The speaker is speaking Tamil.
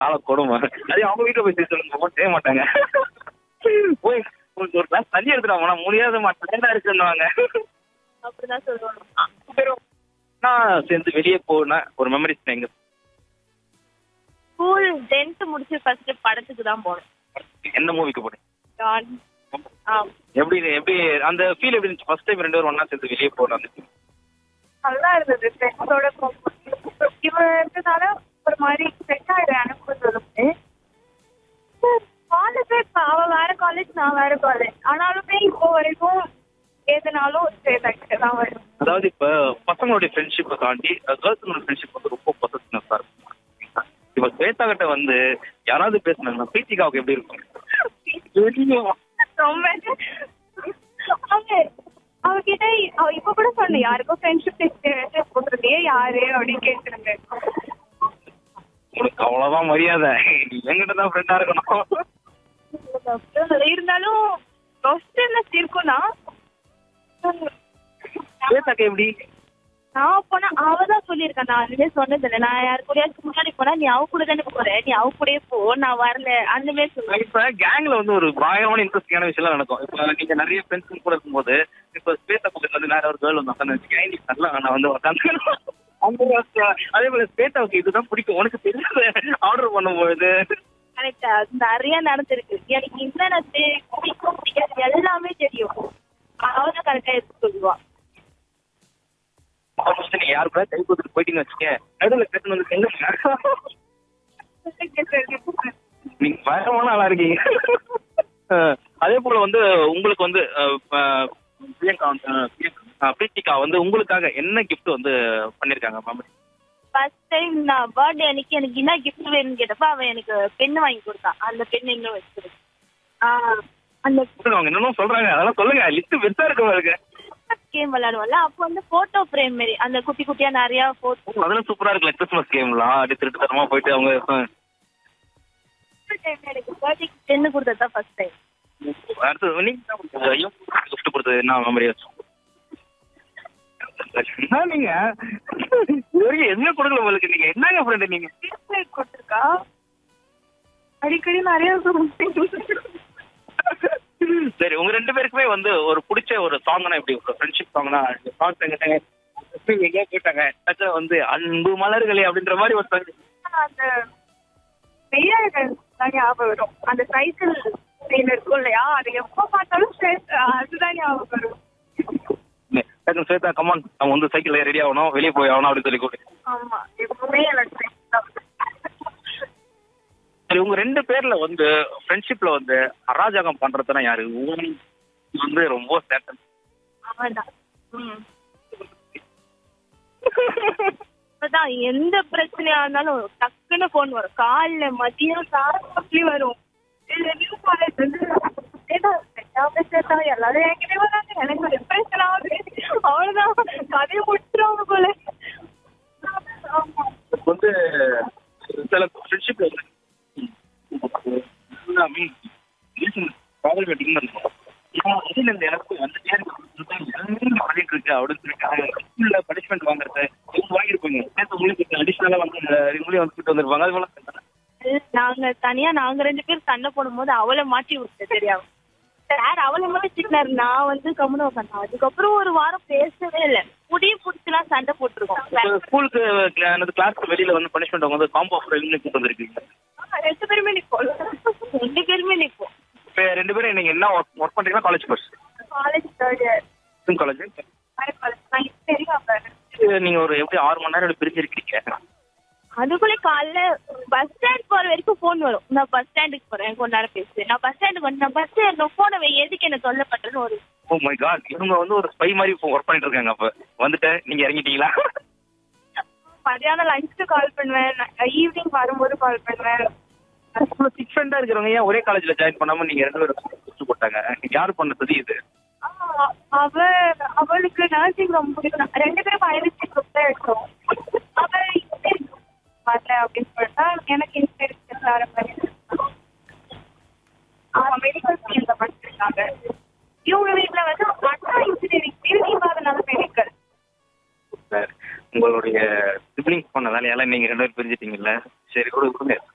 கால கொடுமை அதே அவங்க வீட்டுல போய் சேர்த்து சொல்லுங்க செய்ய மாட்டாங்க போய் உங்களுக்கு ஒரு கிளாஸ் தண்ணி எடுத்துட்டு வாங்க முடியாத மாட்டேன் இருக்குன்னுவாங்க அப்படிதான் சொல்லுவாங்க சரி, நான் சேர்ந்து வெளியே போன ஒரு மெமரிஸ் எங்க ஸ்கூல் டென்த் முடிச்சு ஃபர்ஸ்ட் படத்துக்கு தான் போனோம் எந்த மூவிக்கு போனேன் டான். ஆ எப்படி எப்படி அந்த ஃபீல் எப்படி இருந்துச்சு ஃபர்ஸ்ட் டைம் ரெண்டு பேரும் ஒண்ணா சேர்ந்து வெளியே போனோம் அந்த feel. நல்லா இருந்தது ஃப்ரெண்ட்ஸோட போகும்போது இவன் இருந்ததால ஒரு மாதிரி செட் ஆயிடும் எனக்கு சொல்லுது காலேஜ் அவ வேற காலேஜ் நான் வேற காலேஜ் ஆனாலுமே இப்போ வரைக்கும் எதுனாலும் சேர்த்து தான் வரும் அதாவது இப்ப பசங்களுடைய ஃப்ரெண்ட்ஷிப்பை தாண்டி கேர்ள்ஸுங்களோட ஃப்ரெண்ட்ஷிப் வந்து ரொம்ப பொசசிவ்னஸா இருக்கும் இப்ப ஸ்வேதா கிட்ட வந்து யாராவது பேசினாங்கன்னா பிரீத்திகாவுக்கு எப்படி இருக்கும் தெரியும். ரொம்ப அவங்க அவகிட்ட அவ இப்ப கூட சொன்னேன் யாருக்கும் ஃப்ரெண்ட்ஷிப் டெஸ்ட் போட்டுருக்கே யாரு அப்படின்னு கேட்டுருங்க உனக்கு அவ்வளவுதான் மரியாதை நீ என்கிட்ட தான் ஃப்ரெண்டா இருக்கணும் இருந்தாலும் ரொஸ்டர்னஸ் இருக்கும்னா ஸ்வேதாக்கு எப்படி நான் போனா அவ தான் சொல்லியிருக்கேன் நான் அதுவே சொன்னது இல்லை நான் யாரு கூடயாச்சும் முன்னாடி போனா நீ அவ கூட தானே போற நீ அவ கூடயே போ நான் வரல அந்த மாதிரி சொல்லுவேன் இப்ப கேங்ல வந்து ஒரு பயங்கரமான இன்ட்ரெஸ்டிங்கான விஷயம் நடக்கும் இப்ப நீங்க நிறைய ஃப்ரெண்ட்ஸ் கூட இருக்கும்போது இப்ப ஸ்வேதா பக்கத்துல வந்து வேற ஒரு கேர்ள் வந்து உட்காந்து வச்சுக்கேன் நீ நல்லா நான் வந்து உட்காந்து அந்த ஒரு- அதே போல ஸ்வேதாவுக்கு இதுதான் பிடிக்கும் உனக்கு தெரியாது ஆர்டர் பண்ணும்போது கரெக்ட் அது நிறைய நடந்திருக்கு எனக்கு என்னென்ன பிடிக்கும் பிடிக்காது எல்லாமே தெரியும் அவ தான் கரெக்டா எடுத்து சொல்லுவா ஆல்மோஸ்ட் நீங்க யாரு கூட கை கொடுத்துட்டு போயிட்டீங்கன்னு வச்சுக்க நடுவில் பேசணும் வந்து செல்லுங்க நீங்க பயங்கரமான ஆளா இருக்கீங்க அஹ் அதே போல வந்து உங்களுக்கு வந்து அஹ், அஹ், பிரியங்கா வந்து, அஹ், பிரியங்கா, அஹ், பிரீத்திகா வந்து உங்களுக்காக என்ன கிஃப்ட் வந்து பண்ணிருக்காங்க மாமி ஃபர்ஸ்ட் டைம் நான் பர்த்டே அன்னைக்கு எனக்கு என்ன கிஃப்ட் வேணும்னு கேட்டப்ப அவன் எனக்கு பென் வாங்கி கொடுத்தான் அந்த பென் இன்னும் வச்சிருக்கு ஆ அந்த அவங்க என்னன்னு சொல்றாங்க அதெல்லாம் சொல்லுங்க லிஸ்ட் பெருசா இருக்கு இருக்கு கேம் விளையாடுவோம்ல அப்போ வந்து போட்டோ ஃப்ரேம் மாரி அந்த குட்டி குட்டியா நிறைய போட்டோ அதெல்லாம் சூப்பரா இருக்குல்ல கிறிஸ்மஸ் கேம்லாம் அப்படி திருட்டு தரமா போயிட்டு அவங்க அஹ், எனக்கு பர்த்டே பென்னு கொடுத்தது தான் ஃபர்ஸ்ட் டைம் அடுத்து நீங்க ஐயோ கிஃப்ட் கொடுத்தது என்ன மெமரி என்ன நீங்க இது வரைக்கும் என்ன கொடுக்கல உங்களுக்கு நீங்க என்னங்க ஃப்ரெண்ட் நீங்க கொடுத்துருக்கா அடிக்கடி நிறைய சரி உங்க ரெண்டு பேருக்குமே வந்து ஒரு பிடிச்ச ஒரு சாங்னா எப்படி ஒரு ஃப்ரெண்ட்ஷிப் சாங்னா சாங் எங்கிட்ட எங்கேயா கேட்டாங்க டக்குனு வந்து அன்பு மலர்களே அப்படின்ற மாதிரி ஒரு song. அந்த வெய்யாளர்கள் தான் ஞாபகம் வரும் அந்த சைக்கிள் சீன் இருக்கும் இல்லையா அது எப்போ பார்த்தாலும் stress, அதுதான் ஞாபகம் வரும் டக்குனு ஸ்வேதா கமான் நம்ம வந்து சைக்கிள்ல ரெடி ஆகணும் வெளியே போய் ஆகணும் அப்படின்னு சொல்லி கூப்பிட்டு ஆமா எப்பவுமே எனக்கு stress தான். சரி உங்க ரெண்டு பேர்ல வந்து ஃப்ரெண்ட்ஷிப்ல வந்து அராஜகம் பண்றதுனா யாரு உங்களுக்கு வந்து ரொம்ப சேட்டன் அவன்தான் ம் இப்பதான் எந்த பிரச்சனையா இருந்தாலும் டக்குன்னு ஃபோன் வரும் காலைல மதியம் அப்படி வரும் இது நியூ காலேஜ் வந்து ஏதோ செட்டாவே செட்டா எல்லாரும் என்கிட்ட வராங்க எனக்கு ஒரு இம்ப்ரெஷன் ஆகுது அவ்வளவுதான் கதையை முடிச்சிருவாங்க போல ஆமா இப்ப வந்து சில ஃப்ரெண்ட்ஷிப்ல வந்து மீன் காதல் கட்டிங் இருக்கும் இதுல இந்த எனக்கு வந்துட்டே இருக்கு பண்ணிட்டு இருக்கு அப்படின்னு சொல்லிட்டு ஸ்கூல்ல பனிஷ்மெண்ட் வாங்குறது இவங்க வாங்கியிருப்பாங்க சேர்த்து உங்களுக்கு அடிஷனலா வந்து இவங்களே வந்து கூட்டு வந்திருப்பாங்க அது போல நாங்க தனியா நாங்க ரெண்டு பேரும் சண்டை போடும்போது அவளை மாட்டி விட்டு தெரியாம சார் அவளை மட்டும் திட்டினாரு நான் வந்து கம்முனு உட்காந்தேன் அதுக்கப்புறம் ஒரு வாரம் பேசவே இல்லை முடிய பிடிச்சலாம் சண்டை போட்டிருக்கோம் ஸ்கூலுக்கு எனது கிளாஸ்க்கு வெளியில வந்து பனிஷ்மெண்ட் வாங்க வந்து காம்போ ஆஃபர் எழுதி கூட்டு வந்திருக்கீங்க ரெண்டு பேருமே நிக்கோம் ரெண்டு பேருமே நிற்போம் இப்போ ரெண்டு பேரும் நீங்க என்ன ஒர்க் ஒர்க் பண்றீங்கன்னா college course college third year college வேற காலேஜ் நான் இப்போ தெரியும் நீங்க ஒரு எப்படி ஆறு மணி நேரம் பிரிஞ்சிருக்கீங்க அதுக்குள்ளே காலைல பஸ் ஸ்டாண்ட் போற வரைக்கும் ஃபோன் வரும் நான் பஸ் ஸ்டாண்டுக்கு போறேன் கொஞ்ச நேரம் பேசு நான் பஸ் ஸ்டாண்டுக்கு வந்து நான் பஸ் ஏறணும் போனை வை எதுக்கு என்ன தொல்லை பண்றேன்னு ஒரு ஓ மை காட் இவங்க வந்து ஒரு ஸ்பை மாதிரி ஒர்க் பண்ணிட்டு இருக்காங்க அப்ப வந்துட்டு நீங்க இறங்கிட்டீங்களா மதியானம் லஞ்சுக்கு கால் பண்ணுவேன் ஈவினிங் வரும்போது கால் பண்ணுவேன் சிக்ஸ் ஃப்ரெண்டா இருக்கிறவங்க ஏன் ஒரே காலேஜ்ல ஜாயின் பண்ணாம நீங்க ரெண்டு பேரும் சுற்று போட்டாங்க யாரு பண்ணது இது ஆ, அவ அவளுக்கு நர்சிங் ரொம்ப பிடிக்கும் ரெண்டு பேரும் பயாலஜி குரூப் தான் எடுத்தோம் அவ engineering வரல அப்படின்னு சொல்லிட்டா எனக்கு இன்ஜினியரிங் வர மாதிரி அவ மெடிக்கல் ஃபீல்ட்ல படிச்சிருக்காங்க இவங்க வீட்டுல வந்து அண்ணா இன்ஜினியரிங் ஃபீல்ட் அதனால மெடிக்கல் சார் உங்களுடைய சிப்ளிங்ஸ் பண்ண வேலையெல்லாம் நீங்க ரெண்டு பேரும் பிரிஞ்சிட்டீங்கல்ல சரி கூட கொடுங்க